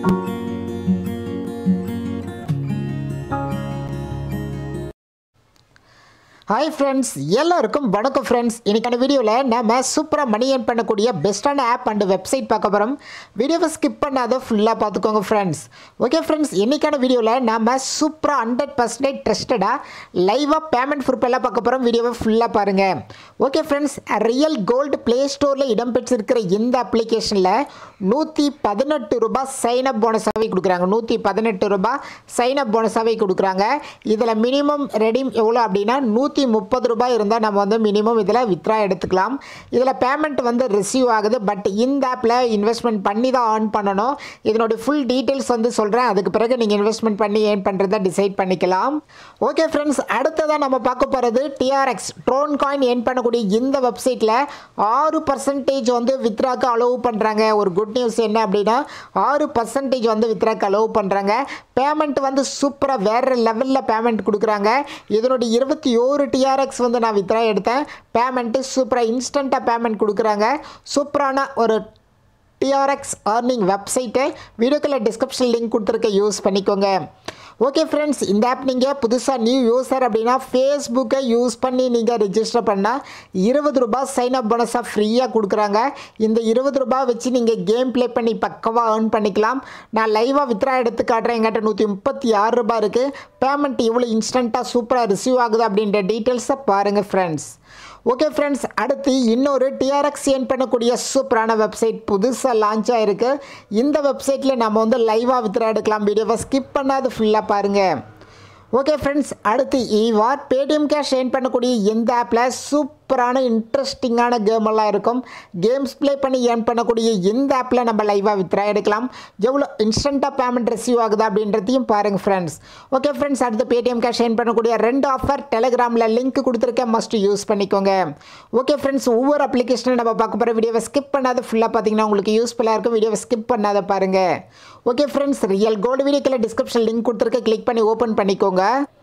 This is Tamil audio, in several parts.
ஹாய் ஃப்ரெண்ட்ஸ் எல்லாருக்கும் வணக்கம் ஃப்ரெண்ட்ஸ் இன்னைக்கான வீடியோவில் நம்ம சூப்பராக மணி ஏர்ன் பண்ணக்கூடிய பெஸ்ட்டான ஆப் அண்ட் வெப்சைட் பார்க்க போகிறோம் வீடியோவை ஸ்கிப் பண்ணாத ஃபுல்லாக பார்த்துக்கோங்க ஃப்ரெண்ட்ஸ் ஓகே ஃப்ரெண்ட்ஸ் இன்னைக்கான வீடியோவில் நம்ம சூப்பராக ஹண்ட்ரட் பர்சன்டேஜ் ட்ரஸ்டடாக லைவாக பேமெண்ட் ப்ரூஃப் எல்லாம் பார்க்க போகிறோம் வீடியோவை ஃபுல்லாக பாருங்கள் okay friends Real Gold Play ஸ்டோரில் இடம்பெற்றிருக்கிற இந்த அப்ளிகேஷனில் நூற்றி பதினெட்டு ரூபாய் சைன் அப் போனஸாகவே கொடுக்குறாங்க நூற்றி பதினெட்டு ரூபாய் சைன் அப் போனஸாகவே கொடுக்குறாங்க இதில் மினிமம் ரெடீம் எவ்வளோ அப்படின்னா நூற்றி முப்பது ரூபாய் இருந்தால் நம்ம வந்து மினிமம் இதில் வித்ரா எடுத்துக்கலாம் இதில் பேமெண்ட் வந்து ரிசீவ் ஆகுது பட் இந்த ஆப்பில் இன்வெஸ்ட்மெண்ட் பண்ணி தான் ஏர்ன் பண்ணணும் இதனுடைய ஃபுல் டீட்டெயில்ஸ் வந்து சொல்கிறேன் அதுக்கு பிறகு நீங்கள் இன்வெஸ்ட்மெண்ட் பண்ணி ஏர்ன் பண்ணுறதை டிசைட் பண்ணிக்கலாம் ஓகே ஃப்ரெண்ட்ஸ் அடுத்ததாக நம்ம பார்க்க போகிறது டிஆர்எக்ஸ் ட்ரோன் காயின் ஏர்ன் பண்ணக்கூடிய இந்த வெப்சைட்டில் ஆறு பர்சன்டேஜ் வந்து வித்ராக்கு அலோவ் பண்ணுறாங்க ஒரு குட் நியூஸ் என்ன அப்படின்னா ஆறு பர்சன்டேஜ் வந்து வித்ராக்கு அலோவ் பண்ணுறாங்க பேமெண்ட் வந்து சூப்பராக வேறு லெவலில் பேமெண்ட் கொடுக்குறாங்க இதனுடைய இருபத்தி ஓரு டிஆர்எக்ஸ் வந்து நான் வித்ரா எடுத்தேன் பேமெண்ட்டு சூப்பராக இன்ஸ்டண்ட்டாக பேமெண்ட் கொடுக்குறாங்க சூப்பரான ஒரு டிஆர்எக்ஸ் ஏர்னிங் வெப்சைட்டு வீடியோக்குள்ள டிஸ்கிரிப்ஷன் லிங்க் கொடுத்துருக்க யூஸ் பண்ணிக்கோங்க ஓகே ஃப்ரெண்ட்ஸ் இந்த ஆப் நீங்கள் புதுசாக நியூ யூசர் அப்படின்னா ஃபேஸ்புக்கை யூஸ் பண்ணி நீங்கள் ரிஜிஸ்டர் பண்ணால் இருபது ரூபாய் சைன் அப் போனஸாக ஃப்ரீயாக கொடுக்குறாங்க இந்த இருபது ரூபாய் வச்சு நீங்கள் கேம் ப்ளே பண்ணி பக்கவாக ஏர்ன் பண்ணிக்கலாம் நான் லைவாக வித்ரா எடுத்து காட்டுறேன் எங்கிட்ட நூற்றி முப்பத்தி ஆறு ரூபாய் இருக்குது பேமெண்ட் இவ்வளோ இன்ஸ்டண்ட்டாக சூப்பராக ரிசீவ் ஆகுது அப்படின்ற டீட்டெயில்ஸை பாருங்கள் ஃப்ரெண்ட்ஸ் ஓகே ஃப்ரெண்ட்ஸ் அடுத்து இன்னொரு டிஆர்எக்ஸ் ஏன் பண்ணக்கூடிய சூப்பரான வெப்சைட் புதுசாக லான்ச் ஆகிருக்கு இந்த வெப்சைட்டில் நம்ம வந்து லைவாக வித்ரா எடுக்கலாம் வீடியோவை ஸ்கிப் பண்ணாது ஃபுல்லாக பாருங்கள் ஓகே ஃப்ரெண்ட்ஸ் அடுத்து ஈவார் பேடிஎம் கேஷ் ஏன் பண்ணக்கூடிய இந்த ஆப்பில் சூப்பரான இன்ட்ரெஸ்டிங்கான கேம் எல்லாம் இருக்கும் கேம்ஸ் ப்ளே பண்ணி ஏர்ன் பண்ணக்கூடிய இந்த ஆப்பில் நம்ம லைவாக வித்ரா எடுக்கலாம் எவ்வளோ இன்ஸ்டண்ட்டாக பேமெண்ட் ரிசீவ் ஆகுது அப்படின்றதையும் பாருங்கள் ஃப்ரெண்ட்ஸ் ஓகே ஃப்ரெண்ட்ஸ் அடுத்து பேடிஎம் கேஷ் ஏர்ன் பண்ணக்கூடிய ரெண்டு ஆஃபர் டெலிகிராமில் லிங்க் கொடுத்துருக்கேன் மஸ்ட் யூஸ் பண்ணிக்கோங்க ஓகே ஃப்ரெண்ட்ஸ் ஒவ்வொரு அப்ளிகேஷனும் நம்ம பார்க்க போகிற வீடியோவை ஸ்கிப் பண்ணாத ஃபுல்லாக பார்த்தீங்கன்னா உங்களுக்கு யூஸ்ஃபுல்லாக இருக்கும் வீடியோவை ஸ்கிப் பண்ணாத பாருங்கள் ஓகே ஃப்ரெண்ட்ஸ் ரியல் கோல்டு வீடியோக்கில் டிஸ்கிரிப்ஷன் லிங்க் கொடுத்துருக்க கிளிக் பண்ணி ஓப்பன் பண்ணிக்கோங்க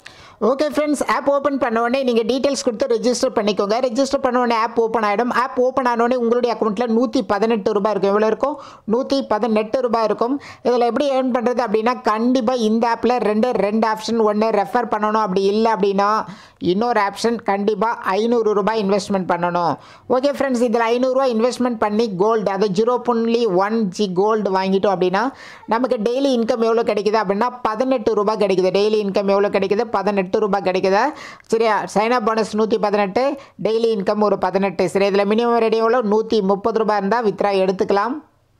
ஓகே ஃப்ரெண்ட்ஸ் ஆப் ஓப்பன் பண்ண உடனே நீங்கள் டீட்டெயில்ஸ் கொடுத்து ரெஜிஸ்டர் பண்ணிக்கோங்க ரெஜிஸ்டர் பண்ண உடனே ஆப் ஓப்பன் ஆகிடும் ஆப் ஓப்பன் ஆனோடனே உங்களுடைய அக்கௌண்ட்டில் நூற்றி பதினெட்டு ரூபாய் இருக்கும் எவ்வளோ இருக்கும் நூற்றி பதினெட்டு ரூபாய் இருக்கும் இதில் எப்படி ஏர்ன் பண்ணுறது அப்படின்னா கண்டிப்பாக இந்த ஆப்பில் ரெண்டு ரெண்டு ஆப்ஷன் ஒன்று ரெஃபர் பண்ணணும் அப்படி இல்லை அப்படின்னா இன்னொரு ஆப்ஷன் கண்டிப்பாக ஐநூறு ரூபாய் இன்வெஸ்ட்மெண்ட் பண்ணணும் ஓகே ஃப்ரெண்ட்ஸ் இதில் ஐநூறுரூவா இன்வெஸ்ட்மெண்ட் பண்ணி கோல்டு அது ஜீரோ புள்ளி ஒன் ஜி கோல்டு வாங்கிட்டோம் அப்படின்னா நமக்கு டெய்லி இன்கம் எவ்வளோ கிடைக்குது அப்படின்னா பதினெட்டு ரூபாய் கிடைக்குது டெய்லி இன்கம் எவ்வளோ கிடைக்குது பதினெட்டு ரூபாய் கிடைக்குதா சரியா சைன் அப் போனஸ் நூற்றி பதினெட்டு டெய்லி இன்கம் ஒரு பதினெட்டு சரி இதில் மினிமம் ரெடி எவ்வளோ நூற்றி முப்பது ரூபாய் இருந்தால் வித்ரா எடுத்துக்கலாம்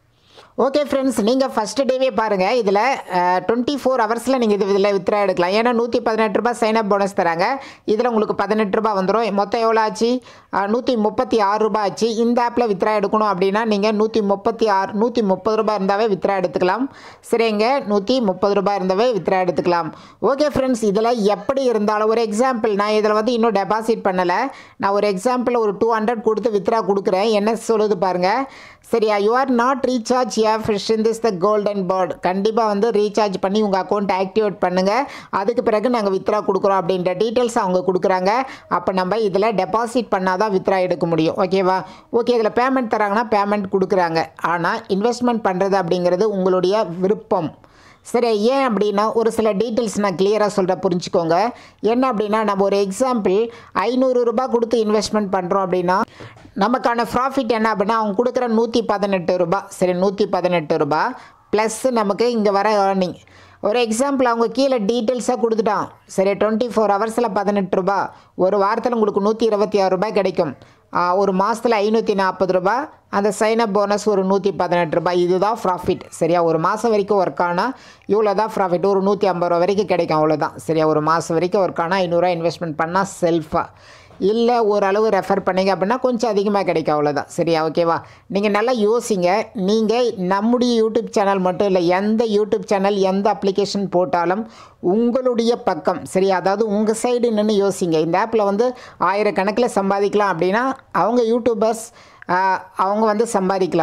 ஓகே ஃப்ரெண்ட்ஸ் நீங்கள் ஃபஸ்ட்டு டேவே பாருங்கள் இதில் டுவெண்ட்டி ஃபோர் ஹவர்ஸில் நீங்கள் இது இதில் வித்ரா எடுக்கலாம் ஏன்னா நூற்றி பதினெட்டு ரூபாய் சைன் அப் போனஸ் தராங்க இதில் உங்களுக்கு பதினெட்டு ரூபாய் வந்துடும் மொத்தம் எவ்வளோ ஆச்சு நூற்றி முப்பத்தி ஆறு ரூபாய் ஆச்சு இந்த ஆப்பில் வித்ரா எடுக்கணும் அப்படின்னா நீங்கள் நூற்றி முப்பத்தி ஆறு நூற்றி முப்பது ரூபாய் இருந்தாவே வித்ரா எடுத்துக்கலாம் சரிங்க நூற்றி முப்பது ரூபாய் இருந்தாவே வித்ரா எடுத்துக்கலாம் ஓகே ஃப்ரெண்ட்ஸ் இதில் எப்படி இருந்தாலும் ஒரு எக்ஸாம்பிள் நான் இதில் வந்து இன்னும் டெபாசிட் பண்ணலை நான் ஒரு எக்ஸாம்பிள் ஒரு டூ ஹண்ட்ரட் கொடுத்து வித்ரா கொடுக்குறேன் என்ன சொல்லுது பாருங்கள் சரியா you are not recharge ya fish in this the golden bird கண்டிப்பாக வந்து ரீசார்ஜ் பண்ணி உங்கள் அக்கௌண்ட் ஆக்டிவேட் பண்ணுங்கள் அதுக்கு பிறகு நாங்கள் வித்ரா கொடுக்குறோம் அப்படின்ற டீட்டெயில்ஸ் அவங்க கொடுக்குறாங்க அப்போ நம்ம இதில் டெபாசிட் பண்ணால் தான் வித்ரா எடுக்க முடியும் ஓகேவா ஓகே இதில் பேமெண்ட் தராங்கன்னா பேமெண்ட் கொடுக்குறாங்க ஆனால் இன்வெஸ்ட்மெண்ட் பண்ணுறது அப்படிங்கிறது உங்களுடைய விருப்பம் சரி ஏன் அப்படின்னா ஒரு சில டீட்டெயில்ஸ் நான் கிளியராக சொல்கிறேன் புரிஞ்சுக்கோங்க என்ன அப்படின்னா நம்ம ஒரு எக்ஸாம்பிள் ஐநூறு ரூபாய் கொடுத்து இன்வெஸ்ட்மெண்ட் பண்ணுறோம் அப்படின்னா நமக்கான ப்ராஃபிட் என்ன அப்படின்னா அவங்க கொடுக்குற நூற்றி பதினெட்டு ரூபாய் சரி நூற்றி பதினெட்டு ரூபாய் ப்ளஸ் நமக்கு இங்கே வர ஏர்னிங் ஒரு எக்ஸாம்பிள் அவங்க கீழே டீட்டெயில்ஸாக கொடுத்துட்டான் சரி டுவெண்ட்டி ஃபோர் ஹவர்ஸில் பதினெட்டு ரூபாய் ஒரு வாரத்தில் உங்களுக்கு நூற்றி இருபத்தி ஆறு ரூபாய் கிடைக்கும் ஒரு மாதத்தில் ஐநூற்றி நாற்பது ரூபாய் அந்த சைனப் போனஸ் ஒரு நூற்றி பதினெட்டு ரூபாய் இதுதான் ப்ராஃபிட் சரியா ஒரு மாதம் வரைக்கும் ஒர்க் ஆனால் இவ்வளோ தான் ப்ராஃபிட் ஒரு நூற்றி ஐம்பது ரூபா வரைக்கும் கிடைக்கும் அவ்வளோதான் சரியா ஒரு மாதம் வரைக்கும் ஒர்க் ஆனால் ஐநூறுரூவா இன்வெஸ்ட்மெண்ட் பண்ணால் செல்ஃபாக இல்லை ஓரளவு ரெஃபர் பண்ணீங்க அப்படின்னா கொஞ்சம் அதிகமாக கிடைக்கும் அவ்வளோதான் சரியா ஓகேவா நீங்கள் நல்லா யோசிங்க நீங்கள் நம்முடைய யூடியூப் சேனல் மட்டும் இல்லை எந்த யூடியூப் சேனல் எந்த அப்ளிகேஷன் போட்டாலும் உங்களுடைய பக்கம் சரி அதாவது உங்கள் சைடு நின்று யோசிங்க இந்த ஆப்பில் வந்து ஆயிரக்கணக்கில் சம்பாதிக்கலாம் அப்படின்னா அவங்க யூடியூபர்ஸ் அவங்க வந்து சம்பாதிக்கலாம் பட்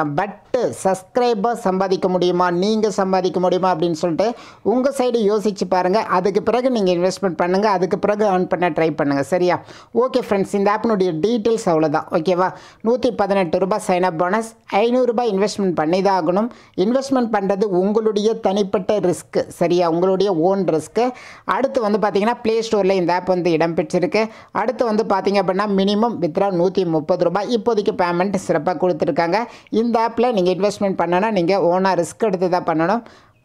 பட்டு சப்ஸ்கிரைபர் சம்பாதிக்க முடியுமா நீங்கள் சம்பாதிக்க முடியுமா அப்படின்னு சொல்லிட்டு உங்கள் சைடு யோசிச்சு பாருங்கள் அதுக்கு பிறகு நீங்கள் இன்வெஸ்ட்மெண்ட் பண்ணுங்கள் அதுக்கு பிறகு earn பண்ண ட்ரை பண்ணுங்கள் சரியா ஓகே ஃப்ரெண்ட்ஸ் இந்த ஆப்பினுடைய டீட்டெயில்ஸ் அவ்வளோதான் ஓகேவா நூற்றி பதினெட்டு ரூபாய் சைன் அப் போனஸ் ஐநூறுரூபா இன்வெஸ்ட்மெண்ட் பண்ணி தான் ஆகணும் இன்வெஸ்ட்மெண்ட் பண்ணுறது உங்களுடைய தனிப்பட்ட ரிஸ்க்கு சரியா உங்களுடைய ஓன் ரிஸ்க்கு அடுத்து வந்து பார்த்தீங்கன்னா ப்ளே ஸ்டோரில் இந்த ஆப் வந்து இடம்பெற்றிருக்கு அடுத்து வந்து பார்த்தீங்க அப்படின்னா மினிமம் வித்ரா நூற்றி முப்பது ரூபாய் இப்போதைக்கு பேமெண்ட் சிறப்பாக கொடுத்துருக்காங்க இந்த ஆப்பில் நீங்கள் இன்வெஸ்ட்மெண்ட் பண்ணனா நீங்கள் ஓனாக ரிஸ்க் எடுத்து தான் பண்ணணும்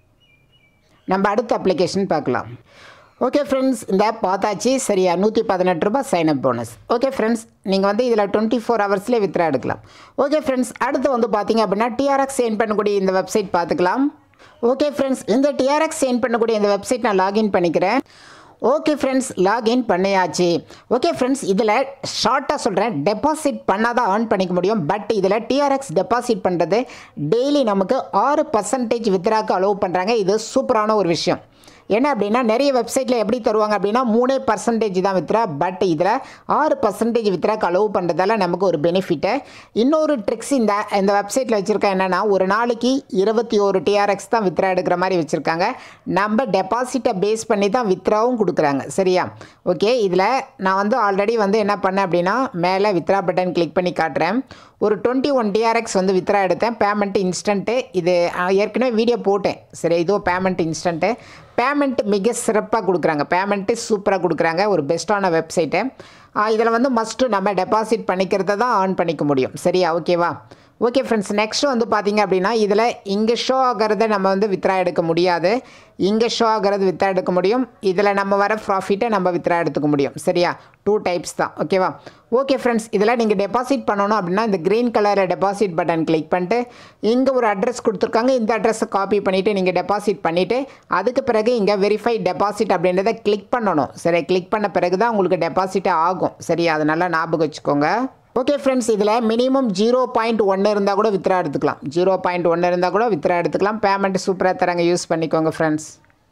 நம்ம அடுத்த அப்ளிகேஷன் பார்க்கலாம் ஓகே ஃப்ரெண்ட்ஸ் இந்த ஆப் பார்த்தாச்சு சரியா நூற்றி பதினெட்டு ரூபாய் sign up bonus okay friends நீங்கள் வந்து இதில் டுவெண்ட்டி ஃபோர் ஹவர்ஸ்லேயே வித்ரா எடுக்கலாம் ஓகே ஃப்ரெண்ட்ஸ் அடுத்து வந்து பார்த்தீங்க அப்படின்னா டிஆர்எக்ஸ் சென்ட் பண்ணக்கூடிய இந்த வெப்சைட் பார்த்துக்கலாம் ஓகே ஃப்ரெண்ட்ஸ் இந்த டிஆர்எக்ஸ் சென்ட் பண்ணக்கூடிய இந்த வெப்சைட் நான் லாகின் பண்ணிக்கிறேன் ஓகே ஃப்ரெண்ட்ஸ் லாகின் பண்ணியாச்சு ஓகே ஃப்ரெண்ட்ஸ் இதில் ஷார்ட்டாக சொல்கிறேன் டெபாசிட் பண்ணால் தான் earn பண்ணிக்க முடியும் பட் இதில் டிஆர்எக்ஸ் டெபாசிட் பண்ணுறது டெய்லி நமக்கு ஆறு பர்சன்டேஜ் வித்ராக்கு அலோவ் பண்ணுறாங்க இது சூப்பரான ஒரு விஷயம் என்ன அப்படின்னா நிறைய வெப்சைட்டில் எப்படி தருவாங்க அப்படின்னா மூணே பர்சன்டேஜ் தான் வித்ரா பட் இதில் ஆறு பர்சன்டேஜ் வித்ராக்கு அலோவ் பண்ணுறதால நமக்கு ஒரு பெனிஃபிட்டு இன்னொரு ட்ரிக்ஸ் இந்த இந்த வெப்சைட்டில் வச்சுருக்கேன் என்னென்னா ஒரு நாளைக்கு இருபத்தி ஒரு டிஆர்எக்ஸ் தான் வித்ரா எடுக்கிற மாதிரி வச்சுருக்காங்க நம்ம டெபாசிட்டை பேஸ் பண்ணி தான் வித்ராவும் கொடுக்குறாங்க சரியா ஓகே இதில் நான் வந்து ஆல்ரெடி வந்து என்ன பண்ணேன் அப்படின்னா மேலே வித்ரா பட்டன் கிளிக் பண்ணி காட்டுறேன் ஒரு டுவெண்ட்டி ஒன் டிஆர்எக்ஸ் வந்து வித்ரா எடுத்தேன் பேமெண்ட் இன்ஸ்டன்ட்டு இது அஹ், ஏற்கனவே வீடியோ போட்டேன் சரி இதோ பேமெண்ட் இன்ஸ்டன்ட்டு பேமெண்ட் மிக சிறப்பாக கொடுக்குறாங்க பேமெண்ட்டு சூப்பராக கொடுக்குறாங்க ஒரு பெஸ்ட்டான வெப்சைட்டு இதில் வந்து மஸ்ட்டு நம்ம டெபாசிட் பண்ணிக்கிறத தான் ஆன் பண்ணிக்க முடியும் சரியா ஓகேவா ஓகே ஃப்ரெண்ட்ஸ் நெக்ஸ்ட் வந்து பார்த்தீங்க அப்படின்னா இதில் இங்கே ஷோ ஆகிறத நம்ம வந்து வித்ரா எடுக்க முடியாது இங்கே ஷோ ஆகிறது வித்ரா எடுக்க முடியும் இதில் நம்ம வர ப்ராஃபிட்டை நம்ம வித்ரா எடுத்துக்க முடியும் சரியா டூ டைப்ஸ் தான் ஓகேவா ஓகே ஃப்ரெண்ட்ஸ் இதில் நீங்கள் டெபாசிட் பண்ணணும் அப்படின்னா இந்த க்ரீன் கலரில் டெபாசிட் பட்டன் கிளிக் பண்ணிட்டு இங்கே ஒரு அட்ரஸ் கொடுத்துருக்காங்க இந்த அட்ரஸை காப்பி பண்ணிவிட்டு நீங்கள் டெபாசிட் பண்ணிவிட்டு அதுக்கு பிறகு இங்கே வெரிஃபை டெபாசிட் அப்படின்றத கிளிக் பண்ணணும் சரி கிளிக் பண்ண பிறகு தான் உங்களுக்கு டெபாசிட்டே ஆகும் சரியா அது நல்லா ஞாபகம் வச்சுக்கோங்க ஓகே ஃப்ரெண்ட்ஸ் இதில் மினிமம் ஜீரோ பாயிண்ட் ஒன்று இருந்தால் கூட வித்ரா எடுத்துக்கலாம் ஜீரோ பாயிண்ட் ஒன்று இருந்தால் கூட வித்ரா எடுத்துக்கலாம் பேமெண்ட் சூப்பராக தராங்க யூஸ் பண்ணிக்கோங்க ஃப்ரெண்ட்ஸ்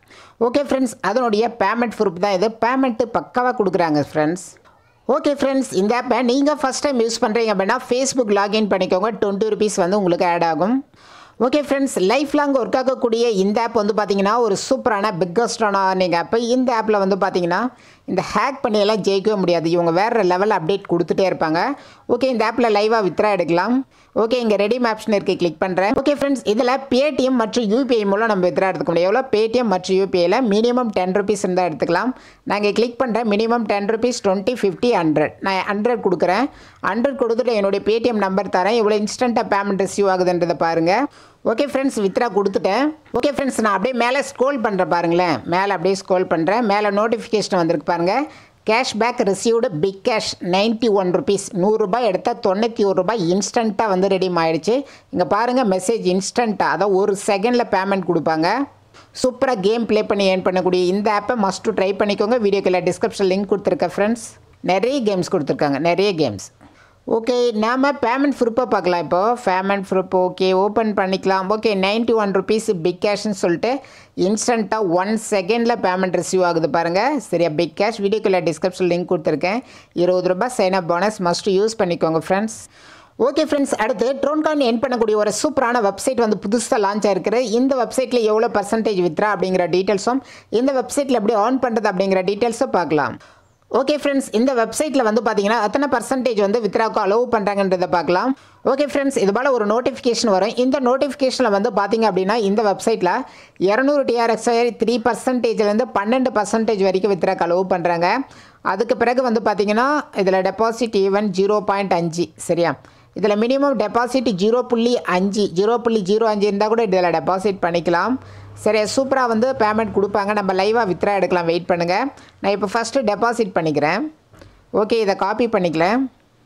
ஓகே ஃப்ரெண்ட்ஸ் அதனுடைய பேமெண்ட் ப்ரூஃப் தான் இது பேமெண்ட்டு பக்காவாக கொடுக்குறாங்க ஃப்ரெண்ட்ஸ் ஓகே ஃப்ரெண்ட்ஸ் இந்த ஆப்பை நீங்கள் ஃபஸ்ட் டைம் யூஸ் பண்ணுறீங்க அப்படின்னா ஃபேஸ்புக் லாகின் பண்ணிக்கோங்க டுவெண்ட்டி ருபீஸ் வந்து உங்களுக்கு ஆட் ஆகும் okay friends life long work ஆகக்கூடிய இந்த ஆப் வந்து பார்த்தீங்கன்னா ஒரு சூப்பரான பிக்கஸ்டான ஆர்னிங் ஆப் இந்த ஆப்பில் வந்து பார்த்தீங்கன்னா இந்த ஹேக் பண்ணியெல்லாம் ஜெயிக்கவே முடியாது இவங்க வேறு லெவல் அப்டேட் கொடுத்துட்டே இருப்பாங்க ஓகே இந்த ஆப்பில் லைவாக வித்ரா எடுக்கலாம் ஓகே இங்கே ரெடிம் ஆப்ஷன் இருக்குது கிளிக் பண்ணுறேன் ஓகே ஃப்ரெண்ட்ஸ் இதில் பேடிஎம் மற்றும் யூபிஐ மூலம் நம்ம வித்ரா எடுத்துக்க முடியும் எவ்வளோ பேடிஎம் மற்றும் யூபிஐயில் மினிமம் டென் ருபீஸ் இருந்தால் எடுத்துக்கலாம் நாங்கள் கிளிக் பண்ணுறேன் minimum ten rupees twenty fifty hundred நான் ஹண்ட்ரட் கொடுக்குறேன் ஹண்ட்ரட் கொடுத்துட்டு என்னுடைய பேடிஎம் நம்பர் தரேன் இவ்வளோ இன்ஸ்டண்ட்டாக பேமெண்ட் ரிசீவ் ஆகுதுன்றதை பாருங்கள் ஓகே ஃப்ரெண்ட்ஸ் வித்ரா கொடுத்துட்டேன் ஓகே ஃப்ரெண்ட்ஸ் நான் அப்படியே மேலே ஸ்க்ரோல் பண்ணுறேன் பாருங்களேன் மேலே அப்படியே ஸ்க்ரோல் பண்ணுறேன் மேலே நோட்டிஃபிகேஷன் வந்திருக்கு பாருங்கள் cashback received Big Cash ninety one rupees நூறுரூபாய் எடுத்தால் தொண்ணூற்றி ஒரு ரூபாய் இன்ஸ்டண்ட்டாக வந்து ரெடிம் ஆயிடுச்சு இங்கே பாருங்கள் மெசேஜ் இன்ஸ்டண்ட்டாக அதான் ஒரு செகண்டில் பேமெண்ட் கொடுப்பாங்க சூப்பராக கேம் ப்ளே பண்ணி ஏர்ன் பண்ணக்கூடிய இந்த ஆப்பை மஸ்ட்டு ட்ரை பண்ணிக்கோங்க வீடியோக்கில் டிஸ்கிரிப்ஷன் லிங்க் கொடுத்துருக்கேன் ஃப்ரெண்ட்ஸ் நிறைய கேம்ஸ் கொடுத்துருக்காங்க நிறைய கேம்ஸ் ஓகே நாம் பேமெண்ட் ப்ரூஃபாக பார்க்கலாம் இப்போ பேமெண்ட் ப்ரூஃப் ஓகே ஓப்பன் பண்ணிக்கலாம் okay ninety one rupees Big கேஷ்னு சொல்லிட்டு இன்ஸ்டண்ட்டாக ஒன் செகண்டில் பேமெண்ட் ரிசீவ் ஆகுது பாருங்கள் சரியா பிக் கேஷ் வீடியோக்குள்ள டிஸ்கிரிப்ஷன் லிங்க் கொடுத்துருக்கேன் இருபது ரூபாய் sign up bonus must use பண்ணிக்கோங்க ஃப்ரெண்ட்ஸ் ஓகே ஃப்ரெண்ட்ஸ் அடுத்து ட்ரோன்கான் என் பண்ணக்கூடிய ஒரு சூப்பரான வெப்சைட் வந்து புதுசாக லான்ச் ஆயிருக்குது இந்த வெப்சைட்டில் எவ்வளோ பர்சன்டேஜ் வித்ரா அப்படிங்கிற டீட்டெயில்ஸும் இந்த வெப்சைட்டில் எப்படி ஆன் பண்ணுறது அப்படிங்கிற டீட்டெயில்ஸும் பார்க்கலாம் ஓகே ஃப்ரெண்ட்ஸ் இந்த வெப்சைட்டில் வந்து பார்த்தீங்கன்னா எத்தனை பர்சன்டேஜ் வந்து வித்ராவுக்கு அலோவ் பண்ணுறாங்கன்றதை பார்க்கலாம் ஓகே ஃப்ரெண்ட்ஸ் இது போல் ஒரு நோட்டிஃபிகேஷன் வரும் இந்த நோட்டிஃபிகேஷனில் வந்து பார்த்தீங்க அப்படின்னா இந்த வெப்சைட்டில் இரநூறு டிஆர்எக்ஸ் த்ரீ பர்சன்டேஜ்லேருந்து பன்னெண்டு பர்சன்டேஜ் வரைக்கும் வித்ராக்கு அலோவ் பண்ணுறாங்க அதுக்கு பிறகு வந்து பார்த்தீங்கன்னா இதில் டெபாசிட் ஈவன் ஜீரோ பாயிண்ட் அஞ்சு சரியா இதில் மினிமம் டெபாசிட் ஜீரோ புள்ளி அஞ்சு ஜீரோ புள்ளி ஜீரோ அஞ்சு இருந்தால் கூட இதில் டெபாசிட் பண்ணிக்கலாம் சரி சூப்பராக வந்து பேமெண்ட் கொடுப்பாங்க நம்ம லைவாக வித்ரா எடுக்கலாம் வெயிட் பண்ணுங்கள் நான் இப்போ ஃபஸ்ட்டு டெபாசிட் பண்ணிக்கிறேன் ஓகே இதை காப்பி பண்ணிக்கலாம்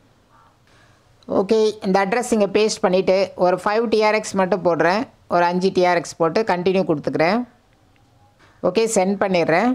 ஓகே இந்த அட்ரஸ் இங்கே பேஸ்ட் பண்ணிவிட்டு ஒரு ஃபைவ் டிஆர்எக்ஸ் மட்டும் போடுறேன் ஒரு அஞ்சு டிஆர்எக்ஸ் போட்டு கண்டினியூ கொடுத்துக்கிறேன் ஓகே சென்ட் பண்ணிடுறேன்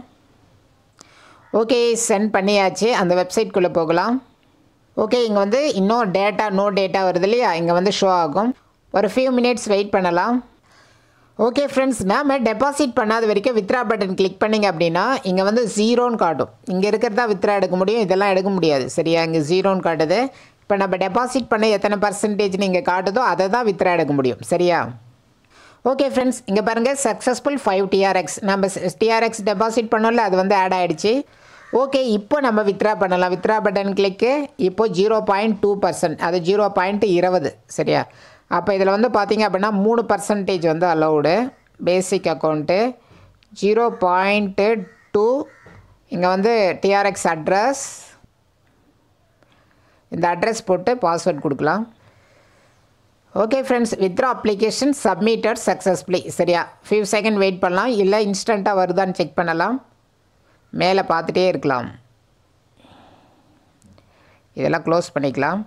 ஓகே சென்ட் பண்ணியாச்சு அந்த வெப்சைட்குள்ளே போகலாம் ஓகே இங்கே வந்து இன்னும் டேட்டா நோ டேட்டா வருது இல்லையா இங்கே வந்து ஷோ ஆகும் ஒரு ஃபியூ மினிட்ஸ் வெயிட் பண்ணலாம் ஓகே ஃப்ரெண்ட்ஸ் நாம் டெபாசிட் பண்ணாத வரைக்கும் வித்ரா பட்டன் கிளிக் பண்ணிங்க அப்படின்னா இங்கே வந்து ஜீரோன்னு காட்டும் இங்கே இருக்கிறதா வித்ரா எடுக்க முடியும் இதெல்லாம் எடுக்க முடியாது சரியா இங்கே ஜீரோன்னு காட்டுது இப்போ நம்ம டெபாசிட் பண்ண எத்தனை பர்சன்டேஜ் நீங்கள் காட்டுதோ அதை தான் வித்ரா எடுக்க முடியும் சரியா ஓகே ஃப்ரெண்ட்ஸ் இங்கே பாருங்கள் சக்ஸஸ்ஃபுல் ஃபைவ் டிஆர்எக்ஸ் நம்ம டிஆர்எக்ஸ் டெபாசிட் பண்ணோம்ல அது வந்து ஆட் ஆகிடுச்சு ஓகே இப்போ நம்ம வித்ரா பண்ணலாம் வித்ரா பட்டன் கிளிக்கு இப்போ ஜீரோ பாயிண்ட் டூ பர்சன்ட் அது ஜீரோ பாயிண்ட் இருபது சரியா அப்போ இதில் வந்து பார்த்தீங்க அப்படின்னா மூணு பர்சன்டேஜ் வந்து allowed basic account zero point two இங்கே வந்து டிஆர்எக்ஸ் அட்ரஸ் இந்த அட்ரஸ் போட்டு பாஸ்வேர்ட் கொடுக்கலாம் okay friends withdraw application submitted successfully சரியா ஃபியூ செகண்ட் வெயிட் பண்ணலாம் இல்லை இன்ஸ்டண்ட்டாக வருதான்னு செக் பண்ணலாம் மேலே பார்த்துட்டே இருக்கலாம் இதெல்லாம் க்ளோஸ் பண்ணிக்கலாம்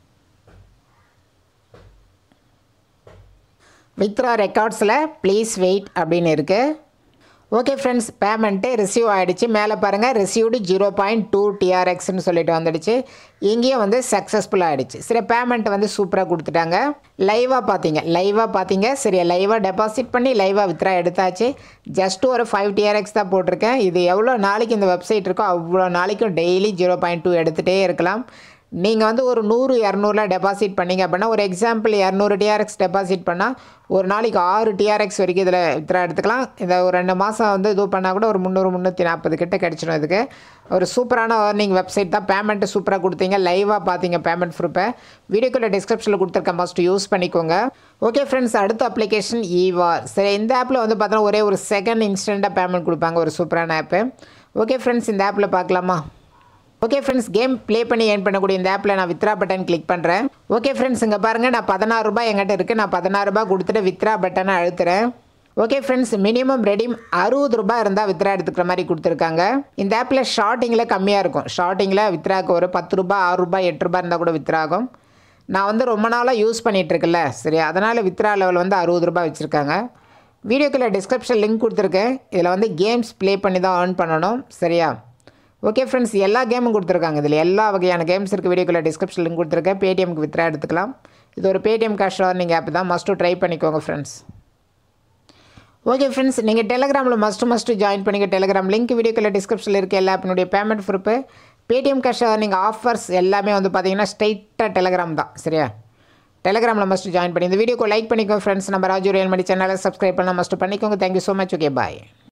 வித்ரா ரெக்கார்ட்ஸில் ப்ளீஸ் வெயிட் அப்படின்னு இருக்குது ஓகே ஃப்ரெண்ட்ஸ் பேமெண்ட்டு ரிசீவ் ஆகிடுச்சு மேலே பாருங்கள் ரிசீவ்டு ஜீரோ பாயிண்ட் டூ டிஆர்எக்ஸ்னு சொல்லிட்டு வந்துடுச்சு இங்கேயும் வந்து சக்ஸஸ்ஃபுல் ஆகிடுச்சு சரி பேமெண்ட் வந்து சூப்பராக கொடுத்துட்டாங்க லைவாக பார்த்தீங்க லைவாக பார்த்தீங்க சரி லைவாக டெபாசிட் பண்ணி லைவாக வித்ரா எடுத்தாச்சு ஜஸ்ட் ஒரு ஃபைவ் டிஆர்எக்ஸ் தான் போட்டிருக்கேன் இது எவ்வளோ நாளைக்கு இந்த வெப்சைட் இருக்கோ அவ்வளோ நாளைக்கும் டெய்லி ஜீரோ பாயிண்ட் டூ எடுத்துகிட்டே இருக்கலாம் நீங்கள் வந்து ஒரு நூறு இரநூறுல டெபாசிட் பண்ணீங்க அப்படின்னா ஒரு எக்ஸாம்பிள் இரநூறு டிஆர்எக்ஸ் டெபாசிட் பண்ணால் ஒரு நாளைக்கு ஆறு டிஆர்எக்ஸ் வரைக்கும் இதில் வித்ரா எடுத்துக்கலாம் இந்த ஒரு ரெண்டு மாதம் வந்து இது பண்ணால் கூட ஒரு முந்நூறு முந்நூற்றி நாற்பது கிட்ட கிடச்சிடும் இதுக்கு ஒரு சூப்பரான ஏர்னிங் வெப்சைட் தான் பேமெண்ட்டு சூப்பராக கொடுத்தீங்க லைவாக பார்த்தீங்க பேமெண்ட் ப்ரூஃபை வீடியோக்குள்ள டிஸ்கிரிப்ஷனில் கொடுத்துருக்க மஸ்ட் யூஸ் பண்ணிக்கோங்க ஓகே ஃப்ரெண்ட்ஸ் அடுத்த அப்ளிகேஷன் ஈவார் சரி இந்த ஆப்பில் வந்து பார்த்தோன்னா ஒரே ஒரு செகண்ட் இன்ஸ்டண்ட்டாக பேமெண்ட் கொடுப்பாங்க ஒரு சூப்பரான ஆப்பு ஓகே ஃப்ரெண்ட்ஸ் இந்த ஆப்பில் பார்க்கலாமா ஓகே ஃப்ரெண்ட்ஸ் கேம் ப்ளே பண்ணி ஏர்ன் பண்ணக்கூடிய இந்த ஆப்பில் நான் வித்ரா பட்டன் கிளிக் பண்ணுறேன் ஓகே ஃப்ரெண்ட்ஸ் இங்கே பாருங்கள் நான் பதினாறு ரூபாய் என்கிட்ட இருக்குது நான் பதினாறு ரூபாய் கொடுத்துட்டு வித்ரா பட்டனை அழுத்துறேன் ஓகே ஃப்ரெண்ட்ஸ் மினிமம் ரெடீம் அறுபது ரூபாய் இருந்தால் வித்ரா எடுத்துக்கிற மாதிரி கொடுத்துருக்காங்க இந்த ஆப்பில் ஷார்ட்டிங்கில் கம்மியாக இருக்கும் ஷார்ட்டிங்கில் வித்ராக்கு ஒரு பத்து ரூபாய் ஆறு ரூபாய் எட்டு ரூபாய் இருந்தால் கூட வித்ரா ஆகும் நான் வந்து ரொம்ப நாளாக யூஸ் பண்ணிகிட்ருக்கல சரி அதனால் வித்ரா லெவல் வந்து அறுபது ரூபாய் வச்சுருக்காங்க வீடியோக்குள்ள டிஸ்கிரிப்ஷன் லிங்க் கொடுத்துருக்கேன் இதில் வந்து கேம்ஸ் ப்ளே பண்ணி தான் ஏர்ன் பண்ணணும் சரியா ஓகே ஃப்ரெண்ட்ஸ் எல்லா கேமும் கொடுத்துருக்காங்க இதில் எல்லா வகையான கேம்ஸ் இருக்குது வீடியோக்குள்ள டிஸ்கிரிப்ஷன் லிங்க் கொடுத்துருக்கேன் பேடிஎம்க்கு வித்ரா எடுத்துக்கலாம் இது ஒரு பேடிஎம் கேஷ் ஏர்னிங் ஆப் தான் மஸ்ட்டு ட்ரை பண்ணிக்கோங்க ஃப்ரெண்ட்ஸ் ஓகே ஃப்ரெண்ட்ஸ் நீங்கள் டெலகிராமில் மஸ்ட்டு மஸ்ட்டு ஜாயின் பண்ணிக்க டெலகிராம் லிங்க் வீடியோக்குள்ள டிஸ்கிரிப்ஷனில் இருக்க எல்லா ஆப்பினுடைய payment proof Paytm cash earning offers எல்லாமே வந்து பார்த்தீங்கன்னா ஸ்ட்ரைட்டாக டெலகிராம் தான் சரியா டெலகிராமில் மஸ்ட்டு ஜாயின் பண்ணி இந்த வீடியோக்கு லைக் பண்ணிக்கோங்க ஃப்ரெண்ட்ஸ் நம்ம ராஜு ரியல் மடி சேனலை சப்ஸ்கிரைப் பண்ணால் மஸ்ட்டு பண்ணிக்கோங்க தேங்க்யூ ஸோ மச் ஓகே பாய்